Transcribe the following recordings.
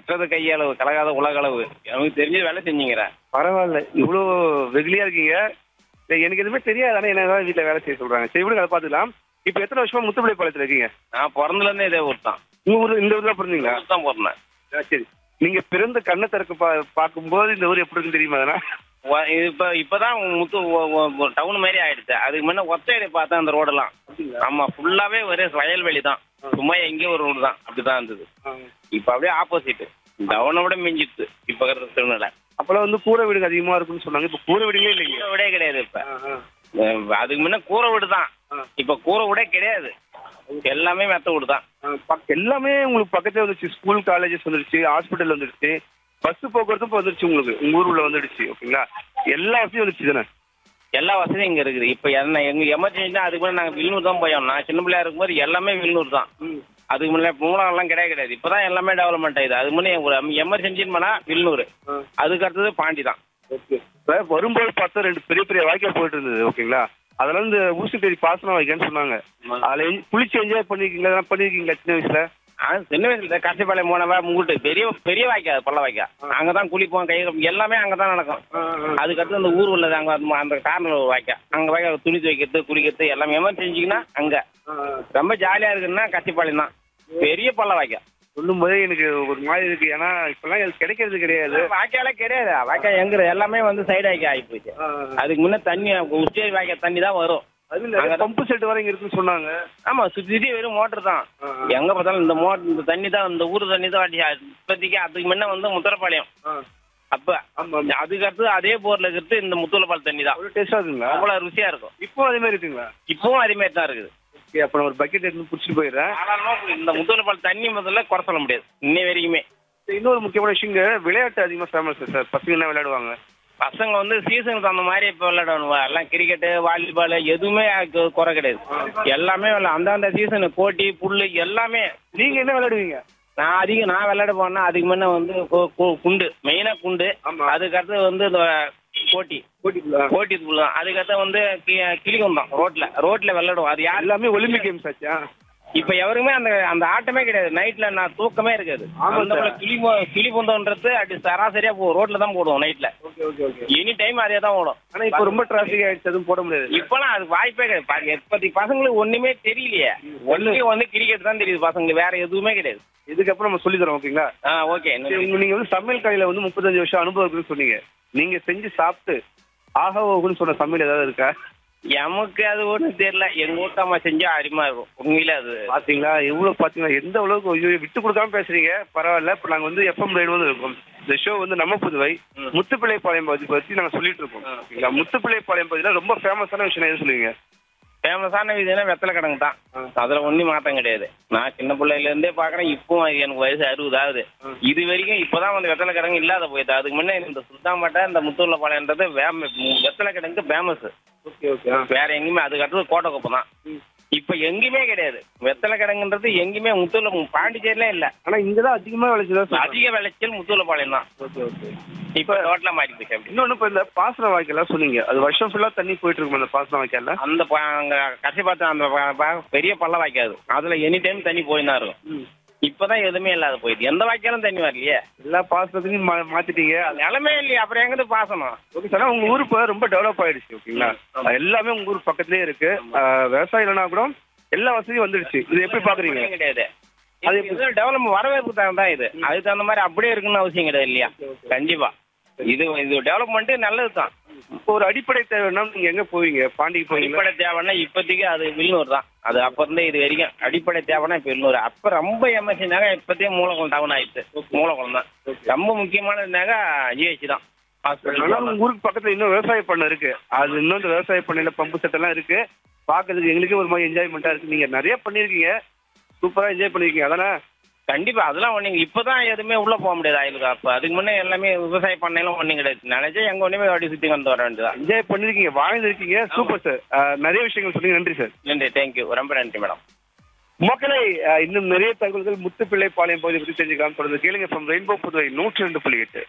கற்றது கையளவு கலகாத உலகளவு நமக்கு தெரிஞ்ச வேலை செஞ்சுங்கிறேன் பரவாயில்ல இவ்வளோ வெகுளியா இருக்கீங்க சரி, எனக்கு எதுவுமே தெரியாது ஆனால் என்ன தான் வீட்டில் வேலை செய்ய சொல்றாங்க சரி விடுங்க அதை பார்த்துக்கலாம் இப்போ எத்தனை வருஷமா முத்துப்பிள்ளை பாளையத்தில் இருக்கீங்க நான் பிறந்தல இருந்தே இதே ஊர் தான் உங்க ஊர் இந்த ஊர்ல பிறந்தீங்களா ஊர் தான் பிறந்தேன் ஆ, சரி நீங்க பிறந்த கண்ணை திறக்க பா பார்க்கும்போது இந்த ஊர் எப்படி இருக்குன்னு தெரியுமா அதெல்லாம் வ- இது இப்ப இப்பதான் முத்து டவுன் மாதிரி ஆயிடுச்சு அதுக்கு முன்ன ஒத்தையடி பார்த்தேன் அந்த ரோடெல்லாம் ஆமா ஃபுல்லாவே ஒரே வயல்வெளி தான் சும்மா எங்கேயும் ஒரு ரோடு தான் அப்படிதான் இருந்தது இப்ப அப்படியே ஆப்போசிட் டவுனை விட மிஞ்சிட்டு இப்ப இருக்கிற சூழ்நிலை அப்போல்லாம் வந்து கூரை வீடுங்க அதிகமா இருக்குன்னு சொன்னாங்க இப்போ கூரை வீடுங்களே இல்லைங்க கூரை விடே கிடையாது இப்ப ஆ, ஆ. அஹ் அதுக்கு முன்ன கூரை வீடு தான் இப்ப கூரை விடே கிடையாது எல்லாமே மெத்த வீடு தான் ஆ, பக்க- எல்லாமே உங்களுக்கு பக்கத்துல வந்துருச்சு ஸ்கூல் காலேஜஸ் வந்துருச்சு ஹாஸ்பிட்டல் வந்துருச்சு பஸ் போக்குவரத்தும் இப்போ வந்துருச்சு உங்களுக்கு உங்க ஊருள்ள வந்துடுச்சு ஓகேங்களா எல்லா வசதியும் வந்துருச்சு தானே எல்லா வசதியும் இங்க இருக்குது இப்ப என்ன எங்க எமர்ஜென்சி அதுக்கு முன்ன நாங்க வில்னூர் தான் போயோம் நான் சின்ன பிள்ளையா இருக்கும்போது எல்லாமே வில்னூர் தான் அதுக்கு முன்ன மூலம் எல்லாம் கிடையாது கிடையாது இப்பதான் எல்லாமே டெவலப்மெண்ட் ஆயிடுது அதுக்கு முன்னே ஒரு எமர்ஜென்சின்னு பண்ணா வில்னூர் அதுக்கு அடுத்தது பாண்டி தான் ஓகே இப்போ வரும்போது பார்த்தா ரெண்டு பெரிய பெரிய வாய்க்கால் போயிட்டு இருந்தது ஓகேங்களா அதெல்லாம் இந்த ஊசி தேடி பாசனம் வைக்கன்னு சொன்னாங்க அதில் என்- குளிச்சு என்ஜாய் பண்ணிருக்கீங்களா அதெல்லாம் பண்ணிருக்கீங்களா சின்ன வயசுல ஆ, சின்ன வயசுல கசிப்பாளையம் போனவா முங்குட்டு பெரிய பெரிய வாய்க்கா பள்ள வாய்க்கா அங்கதான் குளிப்போம் கை எல்லாமே அங்கதான் நடக்கும் அதுக்கு அடுத்து அந்த ஊர் உள்ளது அங்க அந்த- அந்த கார்னர் ஒரு வாய்க்கா அங்க வாய்க்கா துணி துவைக்கிறது குளிக்கிறது எல்லாமே எமர்ஜென்சிக்குன்னா அங்க ரொம்ப ஜாலியா இருக்குன்னா கசிப்பாளையம் தான் பெரிய பள்ள வாய்க்கா சொல்லும் போதே எனக்கு ஒரு மாதிரி இருக்கு ஏன்னா இப்பெல்லாம் இது கிடைக்கிறது கிடையாது வாய்க்காலே கிடையாது வாய்க்கா எங்க எல்லாமே வந்து சைடு வாய்க்கா ஆகி போச்சு அதுக்கு முன்ன தண்ணி உஸ்டேரி வாய்க்கா தண்ணி தான் வரும் அது பம்பு செட் வர இங்க இருக்குன்னு சொன்னாங்க ஆமா சுத்தி சுத்தி வெறும் மோட்டர் தான் எங்க பார்த்தாலும் இந்த மோட்டர் இந்த தண்ணி தான் இந்த ஊர் தண்ணி தான் வாட்டி இப்போதைக்கு அதுக்கு முன்ன வந்து முத்தரப்பாளையம் அப்ப ஆமா அதுக்கு அடுத்து அதே போர்ல இருக்கிறது இந்த முத்துலப்பால் தண்ணி தான் அவ்வளோ டேஸ்டா இருக்குங்களா அவ்வளவு ருசியா இருக்கும் இப்போ அதே மாதிரி இருக்குங்களா இப்பவும் அதே மாதிரி தான் இருக்குது ஓகே அப்போ நான் ஒரு பக்கெட் எடுத்து பிடிச்சிட்டு போயிடுறேன் ஆனாலும் இந்த முத்துலப்பால் தண்ணி முதல்ல குறை சொல்ல முடியாது இன்னை வரைக்குமே இன்னொரு முக்கியமான விஷயம் இங்க விளையாட்டு அதிகமாக ஃபேமஸ் சார் பசங்க என்ன விளையாடுவாங்க பசங்க வந்து சீசனுக்கு தகுந்த மாதிரி இப்போ விளையாடணும் எல்லாம் கிரிக்கெட்டு வாலிபால் எதுவுமே அதுக்கு குறை கிடையாது எல்லாமே விளையா அந்தந்த சீசனு கோட்டி புல்லு எல்லாமே நீங்க என்ன விளையாடுவீங்க நான் அதிகம் நான் விளையாட போனா அதுக்கு முன்ன வந்து கு- கு- குண்டு மெயினா குண்டு ஆமா. அதுக்கு அடுத்து வந்து இந்த கோட்டி போட்டிங்களா கோட்டி புல்லு தான் அதுக்கு அடுத்து வந்து கி- கிளிகுந்தம் ரோட்ல ரோட்ல விளையாடுவோம் அது யாரு எல்லாமே ஒலிம்பிக் கேம்ஸ் ஆச்சா இப்ப எவருமே அந்த அந்த ஆட்டமே கிடையாது நைட்ல நான் தூக்கமே இருக்காது ஆமா அந்த சார். கிளி பு- கிளி புந்தம்ன்றது அப்படி சராசரியா போ ரோட்ல தான் போடுவோம் நைட்ல okay okay okay any time அதே தான் ஓடும் ஆனா இப்போ ரொம்ப டிராஃபிக் ஆயிடுச்சு அதுவும் போட முடியாது இப்பெல்லாம் அது வாய்ப்பே கிடையாது பா- இப்போதைக்கு பசங்களுக்கு ஒண்ணுமே தெரியலையே ஒன்லி வந்து கிரிக்கெட் தான் தெரியுது பசங்களுக்கு வேற எதுவுமே கிடையாது இதுக்கப்புறம் நம்ம சொல்லி தரோம் ஓகேங்களா ஆ ஓகே சரி, உங்க- நீங்க வந்து சமையல் கடையில வந்து முப்பத்தஞ்சு வருஷம் அனுபவம் இருக்குன்னு சொன்னீங்க நீங்க செஞ்சு சாப்பிட்டு ஆஹா ஓகுன்னு சொன்ன சமையல் ஏதாவது இருக்கா எமக்கு அது ஒண்ணும் தெரியல எங்க வீட்டம்மா செஞ்சா அருமையா இருக்கும் உண்மையில அது பாத்தீங்களா எவ்வளவு பாத்தீங்களா எந்த அளவுக்கு ஐயோ, விட்டு கொடுக்காம பேசுறீங்க பரவாயில்ல இப்ப நாங்க வந்து எஃப்எம் ரைடு வந்து இருக்கோம் இந்த ஷோ வந்து நம்ம புதுவை ம். முத்துப்பிள்ளைப்பாளையம் பத்தி பத்தி நாங்க சொல்லிட்டு இருக்கோம் ஆ. ஓகேங்களா முத்துப்பிள்ளைப்பாளையம் பத்தினா ரொம்ப ஃபேமஸான விஷயம் எது சொல்லுவீங்க ஃபேமஸான இதுனா வெத்தலை கிடங்கு தான் ஆ. அதுல ஒன்றும் மாற்றம் கிடையாது நான் சின்ன பிள்ளையில இருந்தே பாக்குறேன் இப்பவும் அது எனக்கு வயசு அறுபது ஆகுது ஆ. இது வரைக்கும் இப்பதான் வந்து வெத்தலை கிடங்கு இல்லாத போயிடுது அதுக்கு முன்ன இந்த சுல்தான்பேட்டை இந்த முத்தூர்ல பாளையன்றது வேம வெத்தலை கிடங்கு ஃபேமஸ் ஓகே ஓகே வேற எங்கேயுமே அதுக்கு அடுத்தது கோட்டை குப்பை தான் இப்ப எங்கேயுமே கிடையாது வெத்தலை கிடங்குன்றது எங்கேயுமே முத்தூர்ல பாண்டிச்சேரியில இல்ல ஆனா இங்கதான் அதிகமா விளைச்சதா அதிக விளைச்சல் முத்தூர்ல பாளையம் தான் ஓகே ஓகே இப்ப டோட்டலா மாறி போச்சு அப்படி இன்னொன்னு இப்ப இந்த பாசன வாய்க்கால் சொன்னீங்க அது வருஷம் ஃபுல்லா தண்ணி போயிட்டு இருக்கும் அந்த பாசன வாய்க்கால்ல அந்த ப- அங்க கட்சி பார்த்து அந்த ப- ப- பெரிய பள்ளம் வாய்க்காது அதுல எனி டைம் தண்ணி போய் தான் இருக்கும் இப்பதான் எதுவுமே இல்லாத போயிடுது எந்த வாய்க்காலும் தண்ணி வரலையே எல்லா பாசனத்தையும் மா- மாத்திட்டீங்க அது- நிலமே இல்லையே அப்புறம் எங்கிருந்து பாசனம் ஓகே சார் உங்க ஊர் இப்ப ரொம்ப டெவலப் ஆயிடுச்சு ஓகேங்களா ஆமா. எல்லாமே உங்க ஊர் பக்கத்துலயே இருக்கு ஆஹ் விவசாயம் இல்லைனா கூட எல்லா வசதியும் வந்துடுச்சு இது எப்படி பாக்குறீங்க ஒண்ணும் கிடையாது அது அது டெவலப் வரவேற்பு தகுந்த தான் இது அதுக்கு தகுந்த மாதிரி அப்படியே இருக்குன்னு அவசியம் கிடையாது இல்லையா கண்டிப்பா இது இது டெவலப்மெண்ட் நல்லது தான் இப்போ ஒரு அடிப்படை தேவைன்னா நீங்க எங்க போவீங்க பாண்டிக்கு போவீங்களா அடிப்படை தேவைன்னா இப்போதைக்கு அது வில்னூர் தான் அது அப்ப இருந்தே இது வரைக்கும் அடிப்படை தேவைன்னா இப்ப வில்னூர் அப்ப ரொம்ப எமர்ஜென்சினாக இப்போதையே மூலகுளம் டவுன் ஆயிடுச்சு மூலகுளம் தான் ரொம்ப முக்கியமானதுனாக ஜிஹெச் தான் ஆனா ஹாஸ்பிட்டல் உங்க ஊருக்கு பக்கத்துல இன்னும் விவசாய பண்ணை இருக்கு அது இன்னும் இந்த விவசாய பண்ணையில பம்பு செட் எல்லாம் இருக்கு பாக்குறதுக்கு எங்களுக்கே ஒரு மாதிரி என்ஜாய்மெண்டா இருக்கு நீங்க நிறைய பண்ணிருக்கீங்க சூப்பரா என்ஜாய் பண்ணிருக்கீங்க அதானே கண்டிப்பா அதெல்லாம் ஒண்ணுங்க இப்பதான் எதுவுமே உள்ள போக முடியாது ஆயிலுக்கு அப்ப அதுக்கு முன்னே எல்லாமே விவசாய பண்ணையெல்லாம் ஒண்ணும் கிடையாது நினைச்சா எங்க ஒண்ணுமே அப்படி சுத்தி வந்து வர வேண்டியதான் என்ஜாய் பண்ணிருக்கீங்க வாழ்ந்துருக்கீங்க சூப்பர் சார் நிறைய விஷயங்கள் சொன்னீங்க நன்றி சார் நன்றி தேங்க்யூ ரொம்ப நன்றி மேடம் மக்களை அஹ், இன்னும் நிறைய தகவல்கள் முத்துப்பிள்ளை பாளையம் பகுதியை பற்றி தெரிஞ்சுக்கலாம் தொடர்ந்து கேளுங்க ஃப்ரம் ரெயின்போ புதுவை நூற்றி ரெண்டு புள்ளி எட்டு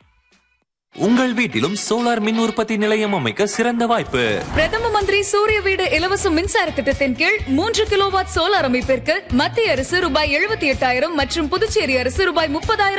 உங்கள் வீட்டிலும் சோலார் மின் உற்பத்தி நிலையம் அமைக்க சிறந்த வாய்ப்பு பிரதம மந்திரி சூரிய வீடு இலவச மின்சார திட்டத்தின் கீழ் மூன்று கிலோவாட் சோலார் அமைப்பிற்கு மத்திய அரசு ரூபாய் எழுபத்தி எட்டாயிரம் மற்றும் புதுச்சேரி அரசு ரூபாய் முப்பதாயிரம்